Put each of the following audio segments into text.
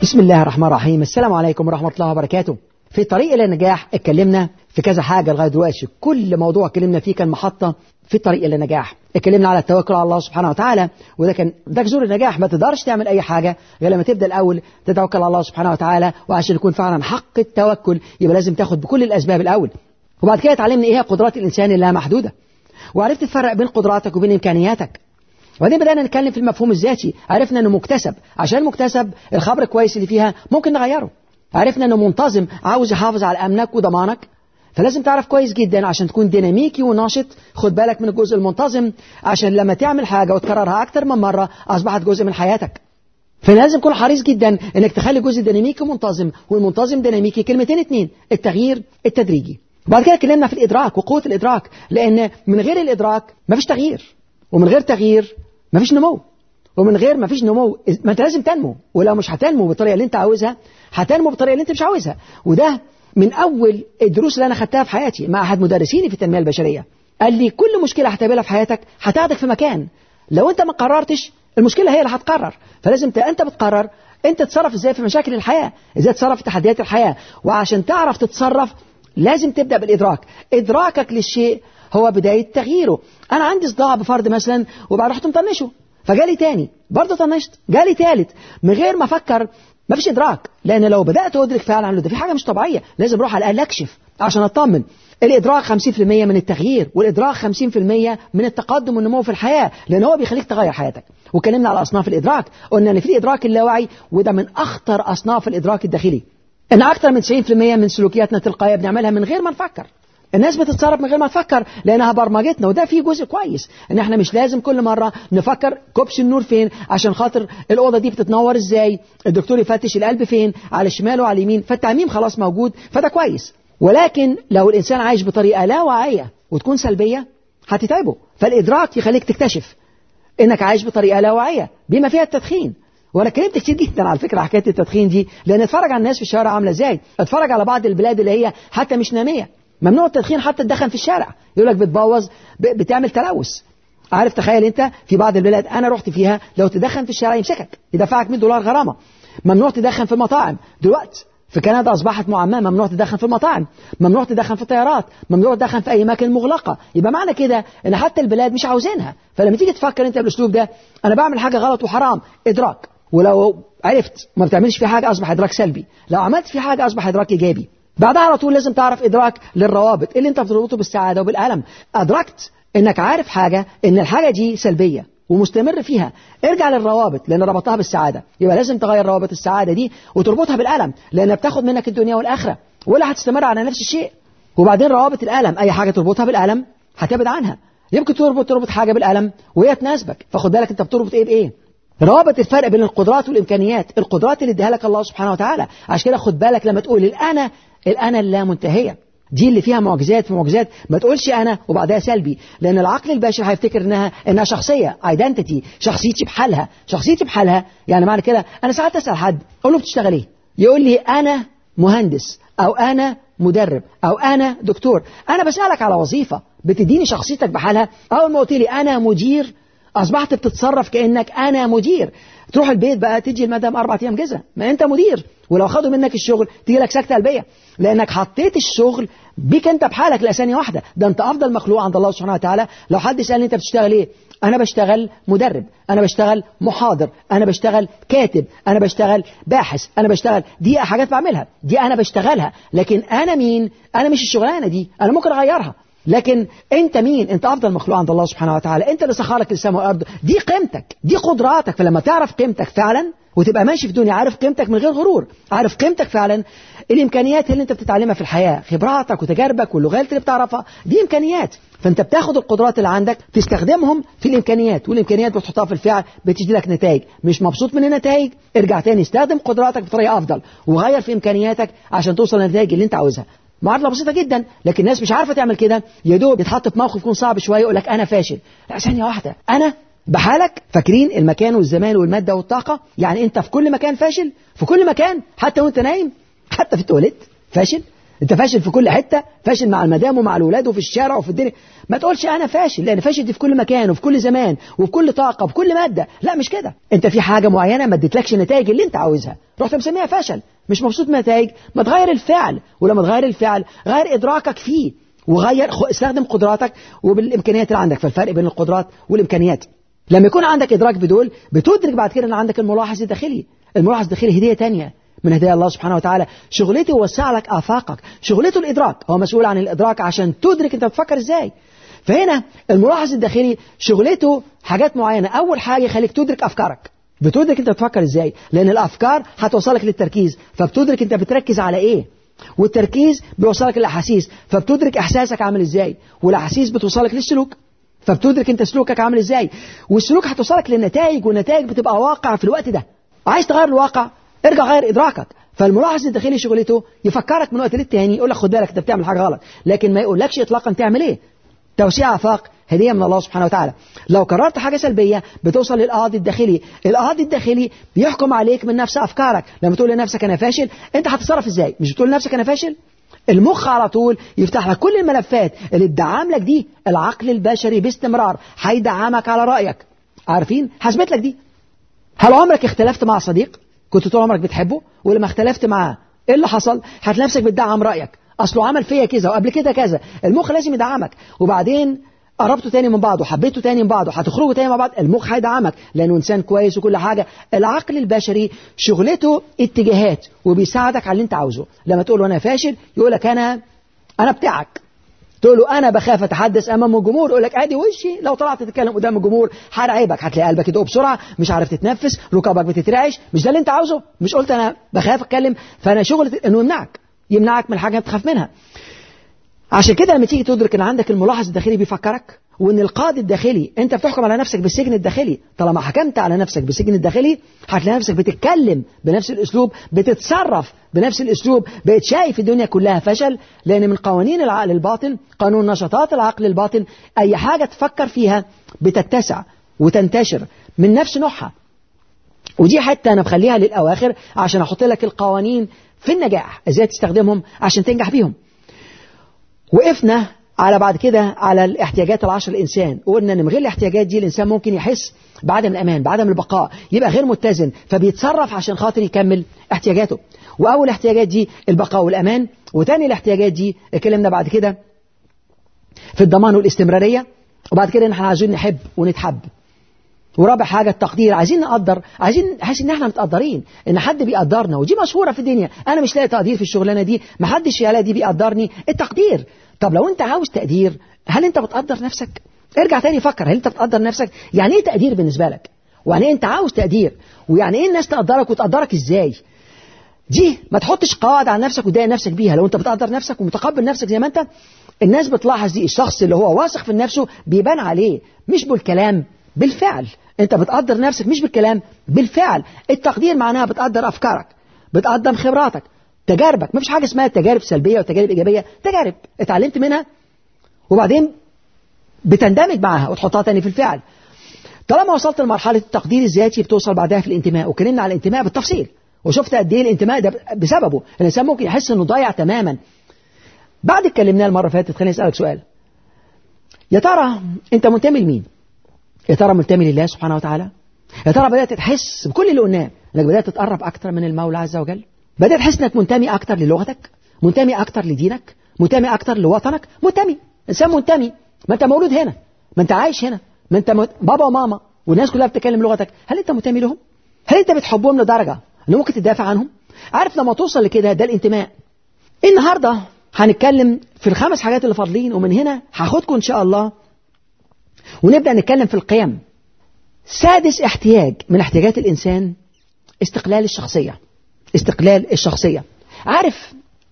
بسم الله الرحمن الرحيم السلام عليكم ورحمة الله وبركاته في الطريق إلى النجاح اتكلمنا في كذا حاجة لغاية دلوقتي كل موضوع اتكلمنا فيه كان محطة في الطريق إلى النجاح اتكلمنا على التوكل على الله سبحانه وتعالى وده كان ده جذور النجاح ما تقدرش تعمل أي حاجة غير لما تبدأ الأول تتوكل على الله سبحانه وتعالى وعشان يكون فعلا حق التوكل يبقى لازم تاخد بكل الأسباب الأول وبعد كده اتعلمنا إيه هي قدرات الإنسان اللي محدودة وعرفت تفرق بين قدراتك وبين إمكانياتك وبعدين بدأنا نتكلم في المفهوم الذاتي عرفنا انه مكتسب عشان مكتسب الخبر الكويس اللي فيها ممكن نغيره عرفنا انه منتظم عاوز يحافظ على امنك وضمانك فلازم تعرف كويس جدا عشان تكون ديناميكي وناشط خد بالك من الجزء المنتظم عشان لما تعمل حاجة وتكررها أكتر من مرة أصبحت جزء من حياتك فلازم تكون حريص جدا انك تخلي الجزء ديناميكي منتظم والمنتظم ديناميكي كلمتين اتنين التغيير التدريجي وبعد كده اتكلمنا في الادراك وقوه الادراك لان من غير الادراك مفيش تغيير ومن غير تغيير مفيش نمو ومن غير مفيش نمو ما انت لازم تنمو ولو مش هتنمو بالطريقه اللي انت عاوزها هتنمو بالطريقه اللي انت مش عاوزها وده من اول الدروس اللي انا خدتها في حياتي مع احد مدرسيني في التنميه البشريه قال لي كل مشكله هتقابلها في حياتك هتاخدك في مكان لو انت ما قررتش المشكله هي اللي هتقرر فلازم انت بتقرر انت تتصرف ازاي في مشاكل الحياه ازاي تتصرف في تحديات الحياه وعشان تعرف تتصرف لازم تبدا بالادراك ادراكك للشيء هو بدايه تغييره انا عندي صداع بفرد مثلا وبعد رحت مطنشه فجالي تاني برضه طنشت جالي تالت من غير ما افكر ما فيش ادراك لان لو بدات ادرك فعلا انه ده في حاجه مش طبيعيه لازم اروح على الاقل اكشف عشان اطمن الادراك 50% من التغيير والادراك 50% من التقدم والنمو في الحياه لان هو بيخليك تغير حياتك واتكلمنا على اصناف الادراك قلنا ان في الادراك اللاواعي وده من اخطر اصناف الادراك الداخلي ان اكثر من 90% من سلوكياتنا التلقائيه بنعملها من غير ما نفكر الناس بتتصرف من غير ما تفكر لانها برمجتنا وده فيه جزء كويس ان احنا مش لازم كل مره نفكر كوبش النور فين عشان خاطر الاوضه دي بتتنور ازاي الدكتور يفتش القلب فين على الشمال وعلى اليمين فالتعميم خلاص موجود فده كويس ولكن لو الانسان عايش بطريقه لا واعيه وتكون سلبيه هتتعبه فالادراك يخليك تكتشف انك عايش بطريقه لا واعيه بما فيها التدخين وانا اتكلمت كتير جدا على فكره حكايه التدخين دي لان اتفرج على الناس في الشارع عامله ازاي اتفرج على بعض البلاد اللي هي حتى مش ناميه ممنوع التدخين حتى تدخن في الشارع يقول لك بتبوظ بتعمل تلوث عارف تخيل انت في بعض البلاد انا رحت فيها لو تدخن في الشارع يمسكك يدفعك 100 دولار غرامه ممنوع تدخن في المطاعم دلوقتي في كندا اصبحت معممه ممنوع تدخن في المطاعم ممنوع تدخن في الطيارات ممنوع تدخن في اي اماكن مغلقه يبقى معنى كده ان حتى البلاد مش عاوزينها فلما تيجي تفكر انت بالاسلوب ده انا بعمل حاجه غلط وحرام ادراك ولو عرفت ما بتعملش في حاجه اصبح ادراك سلبي لو عملت في حاجه اصبح ادراك ايجابي بعدها على طول لازم تعرف إدراك للروابط اللي أنت بتربطه بالسعادة وبالألم أدركت إنك عارف حاجة إن الحاجة دي سلبية ومستمر فيها ارجع للروابط لأن ربطها بالسعادة يبقى لازم تغير روابط السعادة دي وتربطها بالألم لأنها بتاخد منك الدنيا والآخرة ولا هتستمر على نفس الشيء وبعدين روابط الألم أي حاجة تربطها بالألم هتبعد عنها يمكن تربط تربط حاجة بالألم وهي تناسبك فخد بالك أنت بتربط إيه بإيه رابط الفرق بين القدرات والإمكانيات القدرات اللي اديها لك الله سبحانه وتعالى عشان كده خد بالك لما تقول الأنا الأنا اللامنتهية دي اللي فيها معجزات في معجزات ما تقولش أنا وبعدها سلبي لأن العقل البشري هيفتكر إنها إنها شخصية ايدنتيتي شخصيتي بحالها شخصيتي بحالها يعني معنى كده أنا ساعات أسأل حد أقول له بتشتغل إيه؟ يقول لي أنا مهندس أو أنا مدرب أو أنا دكتور أنا بسألك على وظيفة بتديني شخصيتك بحالها أول ما قلت لي أنا مدير أصبحت بتتصرف كأنك أنا مدير تروح البيت بقى تيجي المدام أربع أيام جزء ما أنت مدير ولو خدوا منك الشغل تيجي لك سكتة قلبية لأنك حطيت الشغل بيك أنت بحالك لأسانية واحدة ده أنت أفضل مخلوق عند الله سبحانه وتعالى لو حد سألني أنت بتشتغل إيه أنا بشتغل مدرب أنا بشتغل محاضر أنا بشتغل كاتب أنا بشتغل باحث أنا بشتغل دي حاجات بعملها دي أنا بشتغلها لكن أنا مين أنا مش الشغلانة دي أنا ممكن أغيرها لكن انت مين انت افضل مخلوق عند الله سبحانه وتعالى انت اللي سخرك للسماء والارض دي قيمتك دي قدراتك فلما تعرف قيمتك فعلا وتبقى ماشي في الدنيا عارف قيمتك من غير غرور عارف قيمتك فعلا الامكانيات اللي انت بتتعلمها في الحياه خبراتك وتجاربك واللغات اللي بتعرفها دي امكانيات فانت بتاخد القدرات اللي عندك تستخدمهم في الامكانيات والامكانيات بتحطها في الفعل بتجي لك نتائج مش مبسوط من النتائج ارجع تاني استخدم قدراتك بطريقه افضل وغير في امكانياتك عشان توصل للنتائج اللي انت عاوزها معادلة بسيطة جدا لكن الناس مش عارفة تعمل كده يا دوب يتحط في موقف يكون صعب شوية يقول لك أنا فاشل لا ثانية واحدة أنا بحالك فاكرين المكان والزمان والمادة والطاقة يعني أنت في كل مكان فاشل في كل مكان حتى وأنت نايم حتى في التواليت فاشل انت فاشل في كل حته فاشل مع المدام ومع الاولاد وفي الشارع وفي الدنيا ما تقولش انا فاشل لان فاشل دي في كل مكان وفي كل زمان وفي كل طاقه وفي كل ماده لا مش كده انت في حاجه معينه ما اديتلكش النتائج اللي انت عاوزها رحت مسميها فشل مش مبسوط من النتائج ما تغير الفعل ولما تغير الفعل غير ادراكك فيه وغير استخدم قدراتك وبالامكانيات اللي عندك فالفرق بين القدرات والامكانيات لما يكون عندك ادراك بدول بتدرك بعد كده ان عندك الملاحظ الداخلي الملاحظ الداخلي هديه تانية من هدايا الله سبحانه وتعالى شغلته يوسع لك آفاقك شغلته الإدراك هو مسؤول عن الإدراك عشان تدرك أنت بتفكر إزاي فهنا الملاحظ الداخلي شغلته حاجات معينة أول حاجة يخليك تدرك أفكارك بتدرك أنت بتفكر إزاي لأن الأفكار هتوصلك للتركيز فبتدرك أنت بتركز على إيه والتركيز بيوصلك للأحاسيس فبتدرك إحساسك عامل إزاي والأحاسيس بتوصلك للسلوك فبتدرك أنت سلوكك عامل إزاي والسلوك هتوصلك للنتائج والنتائج بتبقى واقع في الوقت ده عايز تغير الواقع ارجع غير ادراكك فالملاحظ الداخلي شغلته يفكرك من وقت للتاني يقول لك خد بالك انت بتعمل حاجه غلط لكن ما يقولكش اطلاقا تعمل ايه توسيع افاق هديه من الله سبحانه وتعالى لو قررت حاجه سلبيه بتوصل للقاضي الداخلي القاضي الداخلي بيحكم عليك من نفس افكارك لما تقول لنفسك انا فاشل انت هتتصرف ازاي مش بتقول لنفسك انا فاشل المخ على طول يفتح لك كل الملفات اللي ادعام لك دي العقل البشري باستمرار هيدعمك على رايك عارفين حسبت لك دي هل عمرك اختلفت مع صديق كنت طول عمرك بتحبه ولما اختلفت معاه ايه اللي حصل هتلاقي نفسك بتدعم رايك اصله عمل فيا كذا وقبل كده كذا المخ لازم يدعمك وبعدين قربتوا تاني من بعض وحبيتوا تاني من بعض وهتخرجوا تاني مع بعض المخ هيدعمك لانه انسان كويس وكل حاجه العقل البشري شغلته اتجاهات وبيساعدك على اللي انت عاوزه لما تقول له انا فاشل يقول لك انا انا بتاعك تقول له انا بخاف اتحدث امام الجمهور يقول لك ادي وشي لو طلعت تتكلم قدام الجمهور هرعبك هتلاقي قلبك يدق بسرعه مش عارف تتنفس ركبك بتترعش مش ده اللي انت عاوزه مش قلت انا بخاف اتكلم فانا شغل انه يمنعك يمنعك من الحاجه بتخاف منها عشان كده لما تيجي تدرك ان عندك الملاحظ الداخلي بيفكرك وان القاضي الداخلي انت بتحكم على نفسك بالسجن الداخلي طالما حكمت على نفسك بالسجن الداخلي هتلاقي نفسك بتتكلم بنفس الاسلوب بتتصرف بنفس الاسلوب بقيت شايف الدنيا كلها فشل لان من قوانين العقل الباطن قانون نشاطات العقل الباطن اي حاجه تفكر فيها بتتسع وتنتشر من نفس نوعها ودي حتى انا بخليها للاواخر عشان احط لك القوانين في النجاح ازاي تستخدمهم عشان تنجح بيهم وقفنا على بعد كده على الاحتياجات العشر الإنسان وقلنا أن من غير الاحتياجات دي الإنسان ممكن يحس بعدم الأمان بعدم البقاء يبقى غير متزن فبيتصرف عشان خاطر يكمل احتياجاته وأول احتياجات دي البقاء والأمان وتاني الاحتياجات دي اتكلمنا بعد كده في الضمان والاستمرارية وبعد كده احنا عايزين نحب ونتحب ورابع حاجة التقدير عايزين نقدر عايزين نحس ان احنا متقدرين ان حد بيقدرنا ودي مشهورة في الدنيا انا مش لاقي تقدير في الشغلانة دي ما حدش يلاقي دي بيقدرني التقدير طب لو انت عاوز تقدير هل انت بتقدر نفسك ارجع تاني فكر هل انت بتقدر نفسك يعني ايه تقدير بالنسبة لك ويعني ايه انت عاوز تقدير ويعني ايه الناس تقدرك وتقدرك ازاي دي ما تحطش قواعد على نفسك وتضايق نفسك بيها لو انت بتقدر نفسك ومتقبل نفسك زي ما انت الناس بتلاحظ دي الشخص اللي هو واثق في نفسه بيبان عليه مش بالكلام بالفعل انت بتقدر نفسك مش بالكلام بالفعل التقدير معناها بتقدر افكارك بتقدم خبراتك تجاربك مفيش حاجه اسمها تجارب سلبيه وتجارب ايجابيه تجارب اتعلمت منها وبعدين بتندمج معاها وتحطها تاني في الفعل طالما وصلت لمرحله التقدير الذاتي بتوصل بعدها في الانتماء وكلمنا على الانتماء بالتفصيل وشفت قد ايه الانتماء ده بسببه الانسان ممكن يحس انه ضايع تماما بعد اتكلمنا المره اللي فاتت خليني اسالك سؤال يا ترى انت منتمي لمين يا ترى منتمي لله سبحانه وتعالى يا ترى بدات تحس بكل اللي قلناه انك بدات تتقرب اكتر من المولى عز وجل بدات تحس انك منتمي اكتر للغتك منتمي اكتر لدينك منتمي اكتر لوطنك منتمي انسان منتمي ما انت مولود هنا ما انت عايش هنا ما انت مت... بابا وماما والناس كلها بتتكلم لغتك هل انت منتمي لهم هل انت بتحبهم لدرجه ان ممكن تدافع عنهم عارف لما توصل لكده ده الانتماء النهارده هنتكلم في الخمس حاجات اللي فاضلين ومن هنا هاخدكم ان شاء الله ونبدا نتكلم في القيم سادس احتياج من احتياجات الانسان استقلال الشخصيه استقلال الشخصيه عارف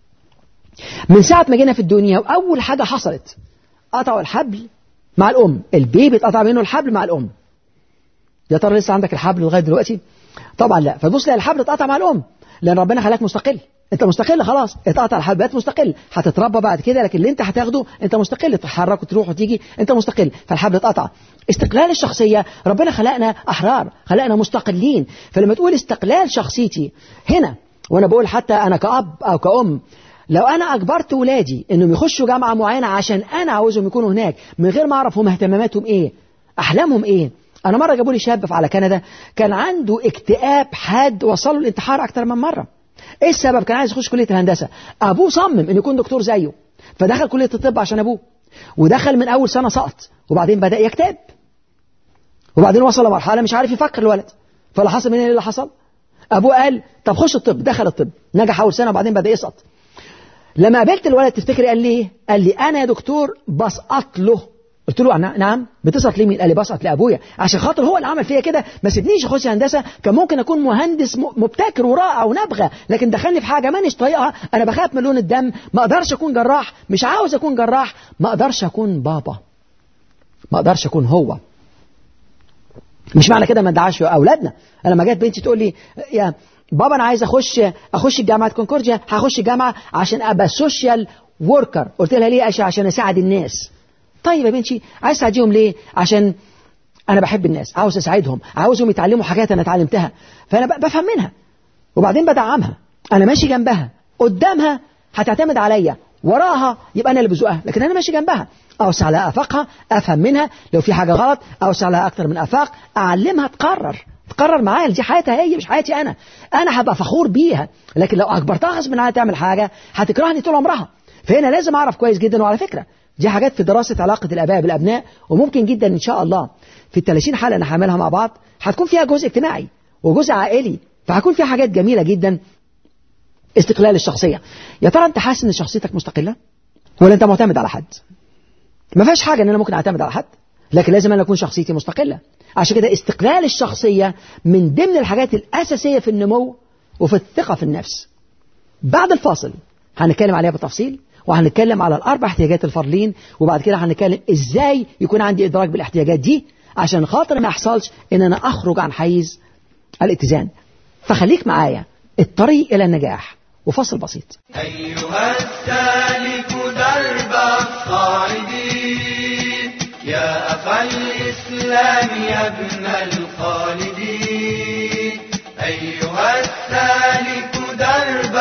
من ساعه ما جينا في الدنيا واول حاجه حصلت قطعوا الحبل مع الام البيبي اتقطع منه الحبل مع الام يا ترى لسه عندك الحبل لغايه دلوقتي طبعا لا فتبص تلاقي الحبل اتقطع مع الام لان ربنا خلاك مستقل انت مستقل خلاص اتقطع الحبل بقيت مستقل هتتربى بعد كده لكن اللي انت هتاخده انت مستقل تتحرك وتروح وتيجي انت مستقل فالحبل اتقطع استقلال الشخصيه ربنا خلقنا احرار خلقنا مستقلين فلما تقول استقلال شخصيتي هنا وانا بقول حتى انا كاب او كأم لو انا اجبرت ولادي انهم يخشوا جامعه معينه عشان انا عاوزهم يكونوا هناك من غير ما اعرف هم اهتماماتهم ايه احلامهم ايه انا مره جابوا لي شاب على كندا كان عنده اكتئاب حاد وصله الانتحار اكتر من مره ايه السبب كان عايز يخش كليه الهندسه ابوه صمم انه يكون دكتور زيه فدخل كليه الطب عشان ابوه ودخل من اول سنه سقط وبعدين بدا يكتئب وبعدين وصل لمرحله مش عارف يفكر الولد فاللي حصل من ايه اللي حصل ابوه قال طب خش الطب دخل الطب نجح اول سنه وبعدين بدا يسقط لما قابلت الولد تفتكري قال لي ايه قال لي انا يا دكتور بسقط له قلت له نعم بتسقط ليه مين قال لي بسقط لابويا عشان خاطر هو اللي عمل فيا كده ما سيبنيش اخش هندسه كان ممكن اكون مهندس مبتكر ورائع ونبغى لكن دخلني في حاجه مانيش طايقها انا بخاف من لون الدم ما اقدرش اكون جراح مش عاوز اكون جراح ما اقدرش اكون بابا ما اقدرش اكون هو مش معنى كده ما ندعاش اولادنا انا لما جت بنتي تقول لي يا بابا انا عايز اخش اخش جامعه كونكورديا هخش جامعه عشان ابقى سوشيال وركر قلت لها ليه عشان عشان اساعد الناس طيب يا بنتي عايز تساعديهم ليه عشان انا بحب الناس عاوز اساعدهم عاوزهم يتعلموا حاجات انا اتعلمتها فانا بفهم منها وبعدين بدعمها انا ماشي جنبها قدامها هتعتمد عليا وراها يبقى انا اللي بزقها لكن انا ماشي جنبها اوسع لها افاقها افهم منها لو في حاجه غلط اوسع لها اكتر من افاق اعلمها تقرر تقرر معايا دي حياتها هي مش حياتي انا انا هبقى فخور بيها لكن لو اجبرتها غصب عنها تعمل حاجه هتكرهني طول عمرها فهنا لازم اعرف كويس جدا وعلى فكره دي حاجات في دراسة علاقة الآباء بالأبناء وممكن جدا إن شاء الله في ال 30 حلقة اللي هعملها مع بعض هتكون فيها جزء اجتماعي وجزء عائلي فهكون فيها حاجات جميلة جدا استقلال الشخصية يا ترى أنت حاسس إن شخصيتك مستقلة ولا أنت معتمد على حد ما فيهاش حاجة إن أنا ممكن أعتمد على حد لكن لازم أنا أكون شخصيتي مستقلة عشان كده استقلال الشخصية من ضمن الحاجات الأساسية في النمو وفي الثقة في النفس بعد الفاصل هنتكلم عليها بالتفصيل وهنتكلم على الأربع احتياجات الفردين وبعد كده هنتكلم إزاي يكون عندي إدراك بالاحتياجات دي عشان خاطر ما يحصلش إن أنا أخرج عن حيز الاتزان فخليك معايا الطريق إلى النجاح وفصل بسيط أيها السالك درب الصاعدين يا أخا الإسلام يا ابن الخالدين أيها السالك درب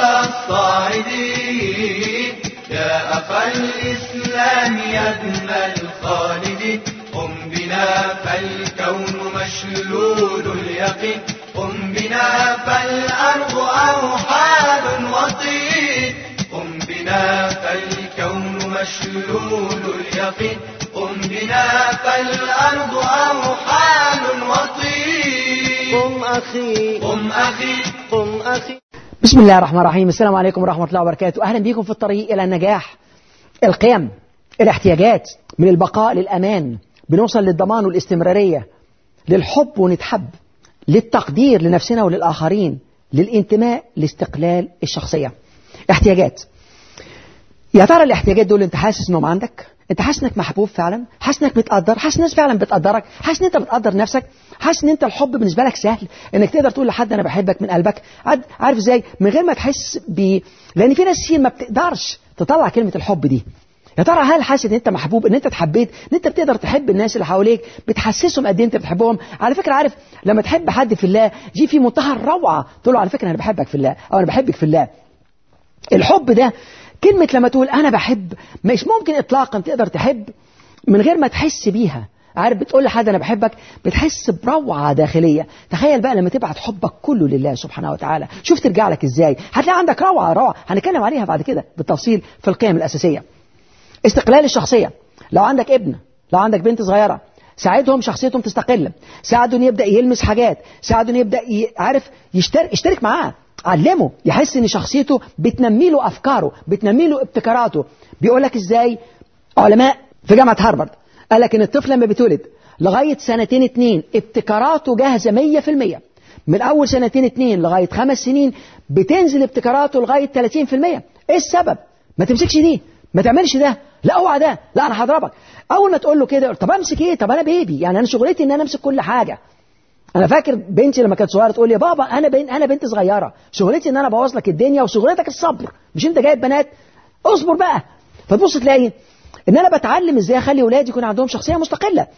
الصاعدين يا أخا الإسلام يا ابن الخالدين قم بنا فالكون مشلول اليقين قم بنا فالأرض أوحال وطين قم بنا فالكون مشلول اليقين قم بنا فالأرض أوحال وطين قم أخي قم أخي قم أخي بسم الله الرحمن الرحيم السلام عليكم ورحمة الله وبركاته أهلا بكم في الطريق إلى النجاح القيم الاحتياجات من البقاء للأمان بنوصل للضمان والاستمرارية للحب ونتحب للتقدير لنفسنا وللآخرين للانتماء لاستقلال الشخصية احتياجات يا ترى الاحتياجات دول انت حاسس انهم عندك انت حاسس انك محبوب فعلا حاسس انك متقدر حاسس الناس فعلا بتقدرك حاسس ان انت بتقدر نفسك حاسس ان انت الحب بالنسبه لك سهل انك تقدر تقول لحد انا بحبك من قلبك عاد عارف ازاي من غير ما تحس ب لان في ناس كتير ما بتقدرش تطلع كلمه الحب دي يا ترى هل حاسس ان انت محبوب ان انت اتحبيت ان انت بتقدر تحب الناس اللي حواليك بتحسسهم قد ايه انت بتحبهم على فكره عارف لما تحب حد في الله دي في منتهى الروعه تقول له على فكره انا بحبك في الله او انا بحبك في الله الحب ده كلمة لما تقول أنا بحب مش ممكن إطلاقا تقدر تحب من غير ما تحس بيها عارف بتقول لحد أنا بحبك بتحس بروعة داخلية تخيل بقى لما تبعت حبك كله لله سبحانه وتعالى شوف ترجع لك إزاي هتلاقي عندك روعة روعة هنتكلم عليها بعد كده بالتفصيل في القيم الأساسية استقلال الشخصية لو عندك ابن لو عندك بنت صغيرة ساعدهم شخصيتهم تستقل ساعدهم يبدأ يلمس حاجات ساعدهم يبدأ ي... عارف يشترك اشترك معاه علمه يحس ان شخصيته بتنمي له افكاره بتنمي له ابتكاراته بيقول لك ازاي علماء في جامعه هارفارد قال لك ان الطفل لما بيتولد لغايه سنتين اتنين ابتكاراته جاهزه 100% من اول سنتين اتنين لغايه خمس سنين بتنزل ابتكاراته لغايه 30% ايه السبب ما تمسكش دي ما تعملش ده لا اوعى ده لا انا هضربك اول ما تقول له كده طب امسك ايه طب انا بيبي يعني انا شغلتي ان انا امسك كل حاجه انا فاكر بنتي لما كانت صغيره تقول لي بابا انا بين انا بنت صغيره شغلتي ان انا ابوظ لك الدنيا وشغلتك الصبر مش انت جايب بنات اصبر بقى فتبص تلاقي ان انا بتعلم ازاي اخلي اولادي يكون عندهم شخصيه مستقله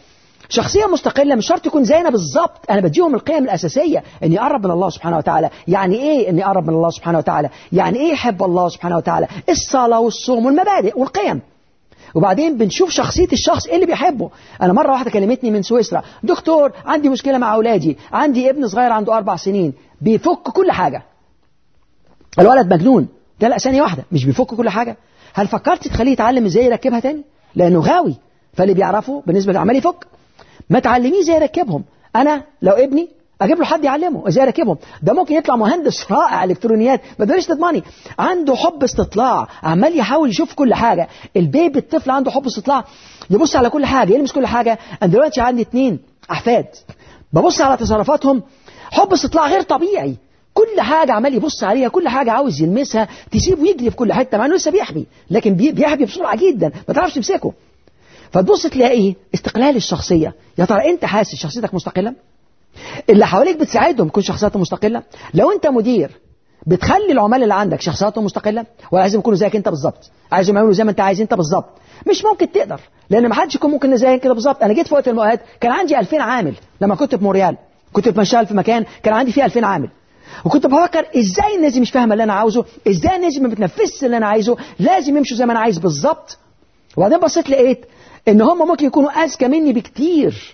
شخصية مستقلة مش شرط يكون زينا بالظبط أنا بديهم القيم الأساسية إني أقرب من الله سبحانه وتعالى يعني إيه إني أقرب من الله سبحانه وتعالى يعني إيه يحب الله سبحانه وتعالى الصلاة والصوم والمبادئ والقيم وبعدين بنشوف شخصية الشخص ايه اللي بيحبه انا مرة واحدة كلمتني من سويسرا دكتور عندي مشكلة مع اولادي عندي ابن صغير عنده اربع سنين بيفك كل حاجة الولد مجنون ده لا ثانية واحدة مش بيفك كل حاجة هل فكرت تخليه يتعلم ازاي يركبها تاني لانه غاوي فاللي بيعرفه بالنسبة لعمال يفك ما تعلميه ازاي يركبهم انا لو ابني اجيب له حد يعلمه ازاي يركبهم ده ممكن يطلع مهندس رائع الكترونيات ما تقدرش تضمني عنده حب استطلاع عمال يحاول يشوف كل حاجه البيبي الطفل عنده حب استطلاع يبص على كل حاجه يلمس كل حاجه انا دلوقتي عندي اتنين احفاد ببص على تصرفاتهم حب استطلاع غير طبيعي كل حاجة عمال يبص عليها كل حاجة عاوز يلمسها تسيبه يجري في كل حتة مع انه لسه بيحبي لكن بيحبي بسرعة جدا ما تعرفش تمسكه فتبص تلاقي استقلال الشخصية يا ترى انت حاسس شخصيتك مستقلة اللي حواليك بتساعدهم تكون شخصياتهم مستقلة لو انت مدير بتخلي العمال اللي عندك شخصياتهم مستقلة ولا عايزهم يكونوا زيك انت بالظبط عايزهم يعملوا زي ما انت عايز انت بالظبط مش ممكن تقدر لان ما حدش يكون ممكن زيك كده بالظبط انا جيت في وقت المؤهات كان عندي 2000 عامل لما كنت في موريال كنت بشتغل في مكان كان عندي فيه 2000 عامل وكنت بفكر ازاي الناس دي مش فاهمه اللي انا عاوزه ازاي الناس دي ما بتنفذش اللي انا عايزه لازم يمشوا زي ما انا عايز بالظبط وبعدين بصيت لقيت ان هم ممكن يكونوا اذكى مني بكتير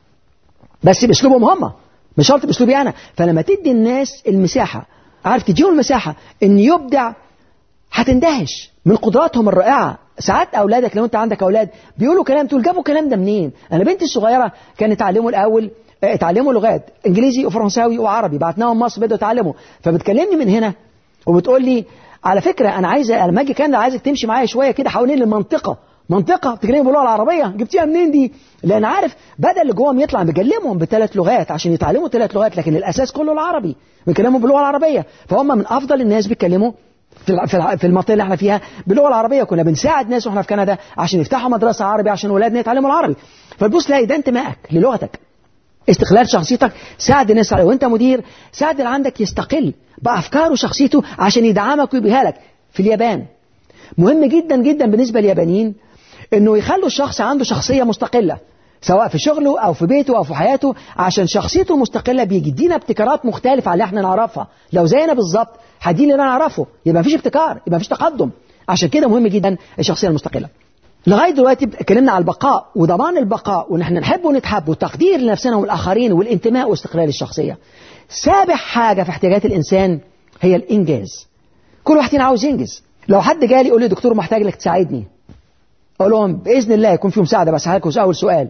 بس باسلوبهم هم مش شرط باسلوبي انا فلما تدي الناس المساحه عارف تديهم المساحه ان يبدع هتندهش من قدراتهم الرائعه ساعات اولادك لو انت عندك اولاد بيقولوا كلام تقول جابوا الكلام ده منين انا بنتي الصغيره كانت تعلموا الاول اتعلموا لغات انجليزي وفرنساوي وعربي بعتناهم مصر بدأوا يتعلموا فبتكلمني من هنا وبتقول لي على فكره انا عايزه لما اجي كندا عايزك تمشي معايا شويه كده حوالين المنطقه منطقه بتتكلمي باللغه العربيه جبتيها منين دي لان عارف بدا اللي جواهم يطلع بيكلمهم بثلاث لغات عشان يتعلموا ثلاث لغات لكن الاساس كله العربي بيكلموا باللغه العربيه فهم من افضل الناس بيتكلموا في المنطقه اللي احنا فيها باللغه العربيه كنا بنساعد ناس واحنا في كندا عشان يفتحوا مدرسه عربي عشان اولادنا يتعلموا العربي فتبص تلاقي ده انتمائك للغتك استقلال شخصيتك ساعد الناس عليه وانت مدير ساعد اللي عندك يستقل بافكاره وشخصيته عشان يدعمك ويبيها لك في اليابان مهم جدا جدا بالنسبه لليابانيين انه يخلوا الشخص عنده شخصيه مستقله سواء في شغله او في بيته او في حياته عشان شخصيته مستقله بيدينا ابتكارات مختلفه عن اللي احنا نعرفها لو زينا بالظبط هدينا اللي انا اعرفه يبقى مفيش ابتكار يبقى مفيش تقدم عشان كده مهم جدا الشخصيه المستقله لغايه دلوقتي اتكلمنا على البقاء وضمان البقاء وان احنا نحب ونتحب والتقدير لنفسنا والاخرين والانتماء واستقلال الشخصيه. سابع حاجه في احتياجات الانسان هي الانجاز. كل واحد فينا عاوز ينجز. لو حد جالي يقول لي دكتور محتاج لك تساعدني. اقول لهم باذن الله يكون في مساعده بس هسالكم اول سؤال.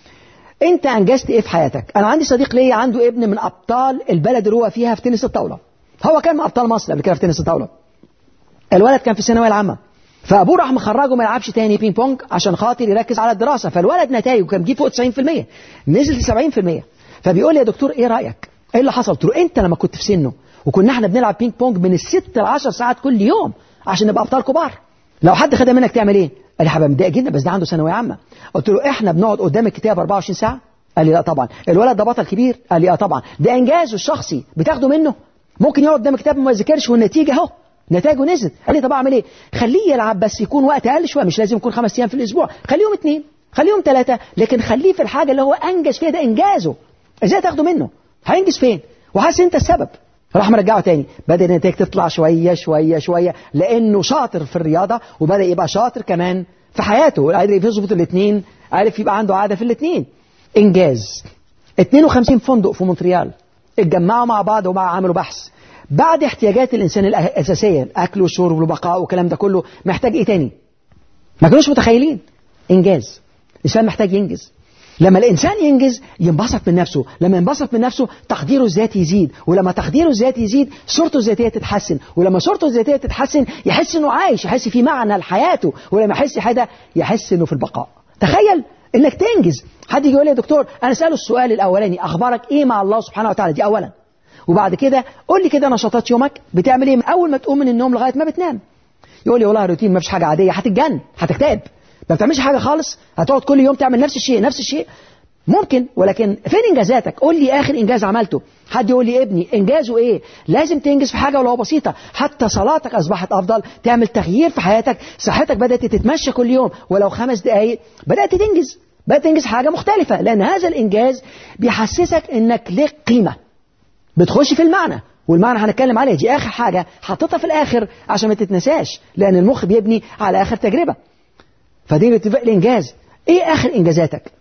انت انجزت ايه في حياتك؟ انا عندي صديق ليا عنده ابن من ابطال البلد اللي هو فيها في تنس الطاوله. هو كان من ابطال مصر قبل كده في تنس الطاوله. الولد كان في الثانويه العامه. فابوه راح مخرجه ما يلعبش تاني بينج بونج عشان خاطر يركز على الدراسه فالولد نتائجه كان بيجيب فوق 90% نزل ل 70% فبيقول لي يا دكتور ايه رايك؟ ايه اللي حصل؟ قلت له انت لما كنت في سنه وكنا احنا بنلعب بينج بونج من الست ل 10 ساعات كل يوم عشان نبقى ابطال كبار لو حد خدها منك تعمل ايه؟ قال لي هبقى متضايق جدا بس ده عنده ثانويه عامه قلت له احنا بنقعد قدام الكتاب 24 ساعه؟ قال لي لا طبعا الولد ده بطل كبير قال لي اه طبعا ده انجازه الشخصي بتاخده منه ممكن يقعد قدام الكتاب وما يذاكرش والنتيجه اهو نتائجه نزلت قال لي طب اعمل ايه خليه يلعب بس يكون وقت اقل شويه مش لازم يكون خمس ايام في الاسبوع خليهم اثنين خليهم ثلاثه لكن خليه في الحاجه اللي هو انجز فيها ده انجازه ازاي تاخده منه هينجز فين وحاسس انت السبب راح مرجعه تاني بدا النتائج تطلع شويه شويه شويه لانه شاطر في الرياضه وبدا يبقى شاطر كمان في حياته عارف يظبط الاثنين عارف يبقى عنده عاده في الاثنين انجاز 52 فندق في مونتريال اتجمعوا مع بعض ومع عملوا بحث بعد احتياجات الانسان الاساسيه الاكل والشرب والبقاء والكلام ده كله محتاج ايه تاني ما كانوش متخيلين انجاز الانسان محتاج ينجز لما الانسان ينجز ينبسط من نفسه لما ينبسط من نفسه تقديره الذاتي يزيد ولما تقديره الذاتي يزيد صورته الذاتيه تتحسن ولما صورته الذاتيه تتحسن يحس انه عايش يحس في معنى لحياته ولما يحس حاجه يحس انه في البقاء تخيل انك تنجز حد يجي يقول لي يا دكتور انا اساله السؤال الاولاني اخبارك ايه مع الله سبحانه وتعالى دي اولا وبعد كده قول لي كده نشاطات يومك بتعمل ايه من اول ما تقوم من النوم لغايه ما بتنام يقول لي والله روتين ما فيش حاجه عاديه هتتجن هتكتئب ما بتعملش حاجه خالص هتقعد كل يوم تعمل نفس الشيء نفس الشيء ممكن ولكن فين انجازاتك قول لي اخر انجاز عملته حد يقول لي ابني انجازه ايه لازم تنجز في حاجه ولو بسيطه حتى صلاتك اصبحت افضل تعمل تغيير في حياتك صحتك بدات تتمشى كل يوم ولو خمس دقائق بدات تنجز بقى تنجز حاجة مختلفة لأن هذا الإنجاز بيحسسك إنك ليك قيمة بتخش في المعنى والمعنى هنتكلم عليه دي آخر حاجة حطيتها في الآخر عشان ما تتنساش لأن المخ بيبني على آخر تجربة فدي باتفاق الإنجاز إيه آخر إنجازاتك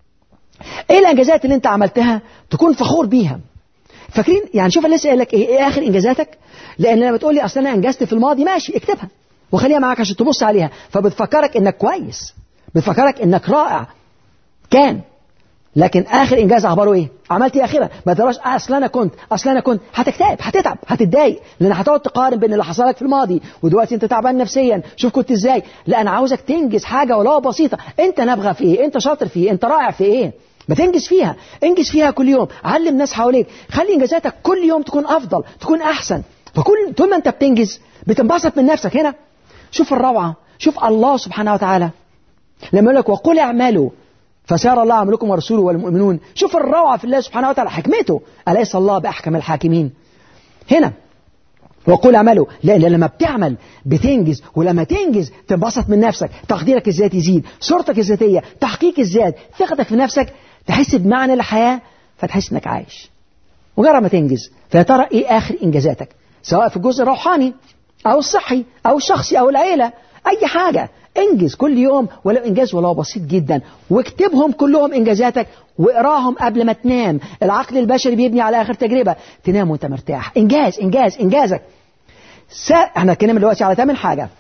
إيه الإنجازات اللي أنت عملتها تكون فخور بيها فاكرين يعني شوف انا لسه قايل لك ايه, إيه اخر انجازاتك لان لما بتقول لي اصل انا انجزت في الماضي ماشي اكتبها وخليها معاك عشان تبص عليها فبتفكرك انك كويس بتفكرك انك رائع كان لكن اخر انجاز اخباره ايه عملت ايه اخيرا ما تقولش اصل انا كنت اصل انا كنت هتكتئب هتتعب هتتضايق لان هتقعد تقارن بين اللي حصل لك في الماضي ودلوقتي انت تعبان نفسيا شوف كنت ازاي لا انا عاوزك تنجز حاجه ولو بسيطه انت نابغه في ايه انت شاطر في ايه انت رائع في ايه ما تنجز فيها انجز فيها كل يوم علم ناس حواليك خلي انجازاتك كل يوم تكون افضل تكون احسن فكل طول ما انت بتنجز بتنبسط من نفسك هنا شوف الروعه شوف الله سبحانه وتعالى لما يقول لك وقل اعملوا فسار الله عملكم ورسوله والمؤمنون شوف الروعه في الله سبحانه وتعالى حكمته اليس الله باحكم الحاكمين هنا وقول اعملوا لان لما بتعمل بتنجز ولما تنجز تنبسط من نفسك تقديرك الذاتي يزيد صورتك الذاتيه تحقيق الذات ثقتك في نفسك تحس بمعنى الحياه فتحس انك عايش مجرد ما تنجز فيا ترى ايه اخر انجازاتك سواء في الجزء الروحاني او الصحي او الشخصي او العيله اي حاجه انجز كل يوم ولو انجاز ولو بسيط جدا واكتبهم كلهم انجازاتك واقراهم قبل ما تنام العقل البشري بيبني على اخر تجربه تنام وانت مرتاح انجاز انجاز انجازك س... احنا اتكلمنا دلوقتي على ثامن حاجه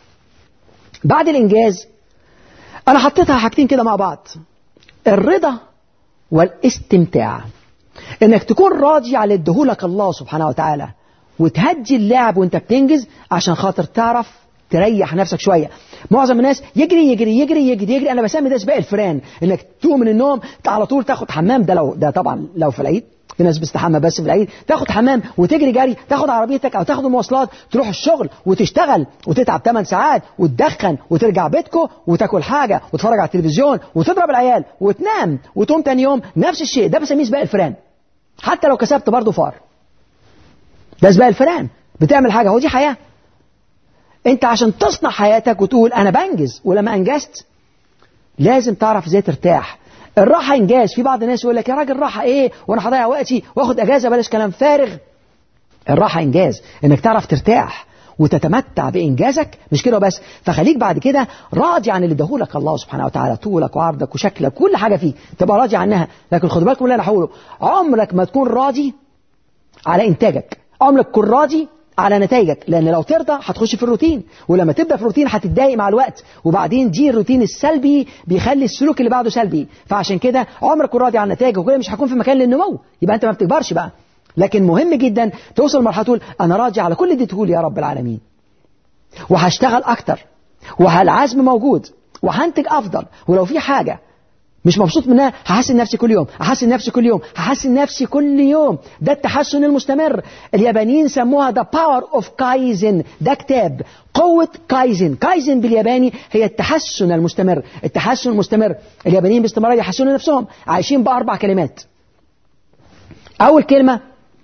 بعد الانجاز انا حطيتها حاجتين كده مع بعض الرضا والاستمتاع انك تكون راضي على ادهولك الله سبحانه وتعالى وتهدي اللعب وانت بتنجز عشان خاطر تعرف تريح نفسك شويه معظم الناس يجري يجري يجري يجري يجري انا بسمي ده سباق الفيران انك تقوم من النوم على طول تاخد حمام ده لو ده طبعا لو في العيد في ناس بتستحمى بس في العيد تاخد حمام وتجري جري تاخد عربيتك او تاخد المواصلات تروح الشغل وتشتغل وتتعب 8 ساعات وتدخن وترجع بيتكو وتاكل حاجه وتتفرج على التلفزيون وتضرب العيال وتنام وتقوم تاني يوم نفس الشيء ده بسميه سباق الفيران حتى لو كسبت برضه فار ده سباق الفيران بتعمل حاجه هو دي حياه انت عشان تصنع حياتك وتقول انا بنجز ولما انجزت لازم تعرف ازاي ترتاح الراحة انجاز في بعض الناس يقول لك يا راجل راحة ايه وانا هضيع وقتي واخد اجازة بلاش كلام فارغ الراحة انجاز انك تعرف ترتاح وتتمتع بانجازك مش كده بس فخليك بعد كده راضي عن اللي اداهولك الله سبحانه وتعالى طولك وعرضك وشكلك كل حاجه فيه تبقى راضي عنها لكن خد بالكم اللي انا هقوله عمرك ما تكون راضي على انتاجك عمرك تكون راضي على نتائجك لان لو ترضى هتخش في الروتين ولما تبدا في الروتين هتتضايق مع الوقت وبعدين دي الروتين السلبي بيخلي السلوك اللي بعده سلبي فعشان كده عمرك راضي عن نتائجك وكده مش هكون في مكان للنمو يبقى انت ما بتكبرش بقى لكن مهم جدا توصل لمرحله تقول انا راضي على كل اديته يا رب العالمين وهشتغل اكتر وهالعزم موجود وهنتج افضل ولو في حاجه مش مبسوط منها هحسن نفسي كل يوم هحسن نفسي كل يوم هحسن نفسي كل يوم ده التحسن المستمر اليابانيين سموها the power of kaizen ده كتاب قوة كايزن كايزن بالياباني هي التحسن المستمر التحسن المستمر اليابانيين باستمرار يحسنون نفسهم عايشين بأربع كلمات أول كلمة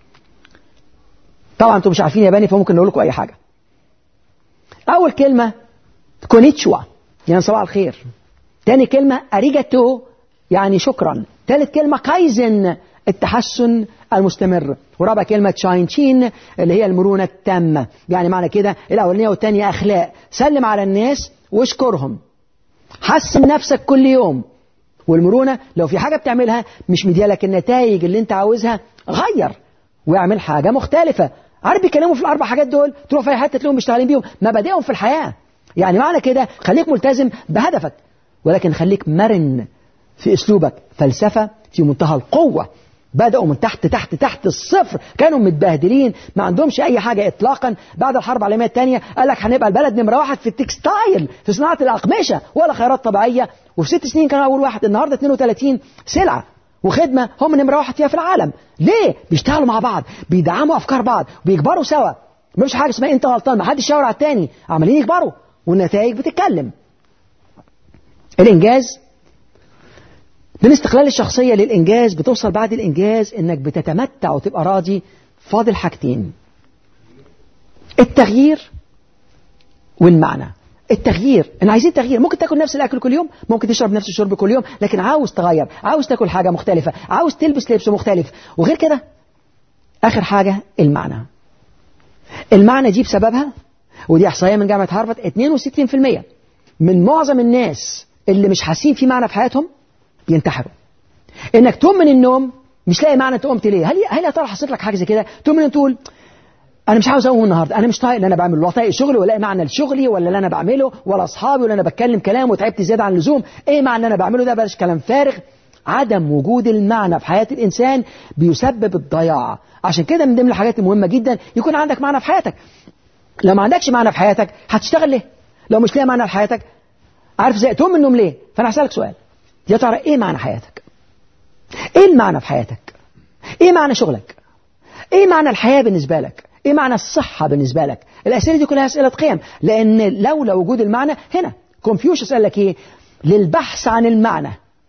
طبعا انتم مش عارفين ياباني فممكن نقول لكم أي حاجة أول كلمة كونيتشوا يعني صباح الخير تاني كلمة أريجاتو يعني شكرا ثالث كلمة كايزن التحسن المستمر ورابع كلمة شاينشين اللي هي المرونة التامة يعني معنى كده الأولانية والثانية أخلاق سلم على الناس واشكرهم حسن نفسك كل يوم والمرونة لو في حاجة بتعملها مش مديالك النتائج اللي انت عاوزها غير واعمل حاجة مختلفة عارف بيتكلموا في الأربع حاجات دول تروح في أي حتة تلاقيهم مشتغلين بيهم مبادئهم في الحياة يعني معنى كده خليك ملتزم بهدفك ولكن خليك مرن في اسلوبك فلسفه في منتهى القوه بدأوا من تحت تحت تحت الصفر كانوا متبهدلين ما عندهمش أي حاجة إطلاقا بعد الحرب العالمية الثانية قال لك هنبقى البلد نمرة واحد في التكستايل في صناعة الأقمشة ولا خيارات طبيعية وفي ست سنين كانوا أول واحد النهاردة 32 سلعة وخدمة هم نمرة واحد فيها في العالم ليه؟ بيشتغلوا مع بعض بيدعموا أفكار بعض بيكبروا سوا مش حاجة اسمها أنت غلطان ما حدش يشاور على التاني عمالين يكبروا والنتائج بتتكلم الإنجاز من استقلال الشخصية للإنجاز بتوصل بعد الإنجاز إنك بتتمتع وتبقى راضي فاضل حاجتين التغيير والمعنى التغيير ان عايزين تغيير ممكن تاكل نفس الاكل كل يوم ممكن تشرب نفس الشرب كل يوم لكن عاوز تغير عاوز تاكل حاجه مختلفه عاوز تلبس لبس مختلف وغير كده اخر حاجه المعنى المعنى دي بسببها ودي احصائيه من جامعه هارفارد 62% من معظم الناس اللي مش حاسين في معنى في حياتهم بينتحروا انك تقوم من النوم مش لاقي معنى انت قمت ليه هل هل يا ترى حصلت لك حاجه زي كده تقوم من النوم تقول انا مش عاوز اقوم النهارده انا مش طايق اللي انا بعمله ولا طايق شغلي ولا معنى لشغلي ولا اللي انا بعمله ولا اصحابي ولا انا بتكلم كلام وتعبت زياده عن اللزوم ايه معنى اللي انا بعمله ده بلاش كلام فارغ عدم وجود المعنى في حياه الانسان بيسبب الضياع عشان كده من ضمن الحاجات المهمه جدا يكون عندك معنى في حياتك لو ما عندكش معنى في حياتك هتشتغل ليه لو مش لاقي معنى في حياتك عارف زي تقوم من النوم ليه فانا هسالك سؤال يا ترى ايه معنى حياتك ايه المعنى في حياتك ايه معنى شغلك ايه معنى الحياه بالنسبه لك ايه معنى الصحه بالنسبه لك الاسئله دي كلها اسئله قيم لان لولا وجود المعنى هنا كونفيوشيوس قال لك ايه للبحث عن المعنى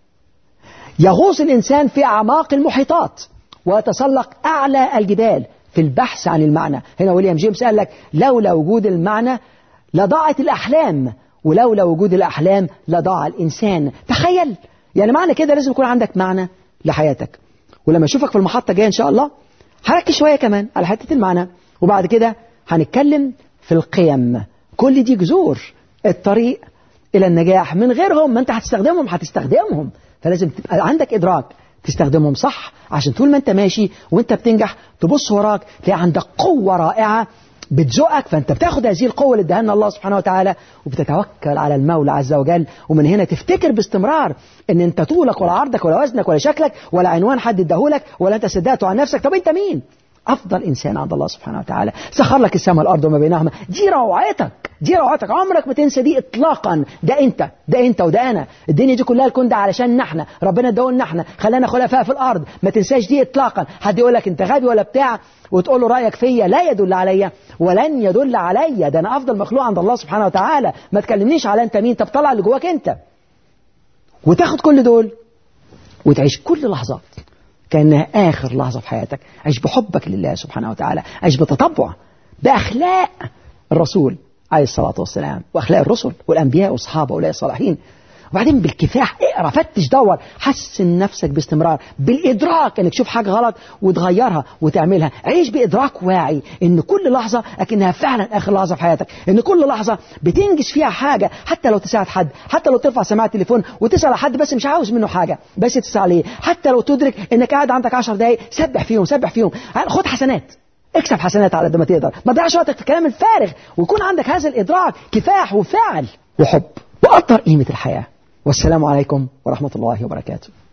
يغوص الانسان في اعماق المحيطات ويتسلق اعلى الجبال في البحث عن المعنى هنا ويليام جيمس قال لك لولا وجود المعنى لضاعت الاحلام ولولا وجود الاحلام لضاع الانسان تخيل يعني معنى كده لازم يكون عندك معنى لحياتك ولما اشوفك في المحطه الجايه ان شاء الله هركز شويه كمان على حته المعنى وبعد كده هنتكلم في القيم كل دي جذور الطريق الى النجاح من غيرهم ما انت هتستخدمهم هتستخدمهم فلازم تبقى عندك ادراك تستخدمهم صح عشان طول ما انت ماشي وانت بتنجح تبص وراك تلاقي عندك قوه رائعه بتزقك فانت بتاخد هذه القوه اللي اداها لنا الله سبحانه وتعالى وبتتوكل على المولى عز وجل ومن هنا تفتكر باستمرار ان انت طولك ولا عرضك ولا وزنك ولا شكلك ولا عنوان حد اداهولك ولا انت صدقته عن نفسك طب انت مين؟ افضل انسان عند الله سبحانه وتعالى سخر لك السماء والارض وما بينهما دي روعتك دي روعتك عمرك ما تنسى دي اطلاقا ده انت ده انت وده انا الدنيا دي كلها الكون ده علشان احنا ربنا اداهولنا احنا خلانا خلفاء في الارض ما تنساش دي اطلاقا حد يقول لك انت غبي ولا بتاع وتقول له رايك فيا لا يدل عليا ولن يدل عليا ده انا افضل مخلوق عند الله سبحانه وتعالى ما تكلمنيش على انت مين طب طلع اللي جواك انت وتاخد كل دول وتعيش كل لحظات كأنها آخر لحظة في حياتك عيش بحبك لله سبحانه وتعالى عيش بتطبع بأخلاق الرسول عليه الصلاة والسلام وأخلاق الرسل والأنبياء والصحابة وأولئك الصالحين وبعدين بالكفاح اقرا فتش دور حسن نفسك باستمرار بالادراك انك تشوف حاجه غلط وتغيرها وتعملها عيش بادراك واعي ان كل لحظه اكنها فعلا اخر لحظه في حياتك ان كل لحظه بتنجز فيها حاجه حتى لو تساعد حد حتى لو ترفع سماعه التليفون وتسال حد بس مش عاوز منه حاجه بس تسال عليه حتى لو تدرك انك قاعد عندك 10 دقائق سبح فيهم سبح فيهم خد حسنات اكسب حسنات على قد ما تقدر ما تضيعش وقتك في الكلام الفارغ ويكون عندك هذا الادراك كفاح وفعل وحب وقدر قيمه الحياه والسلام عليكم ورحمة الله وبركاته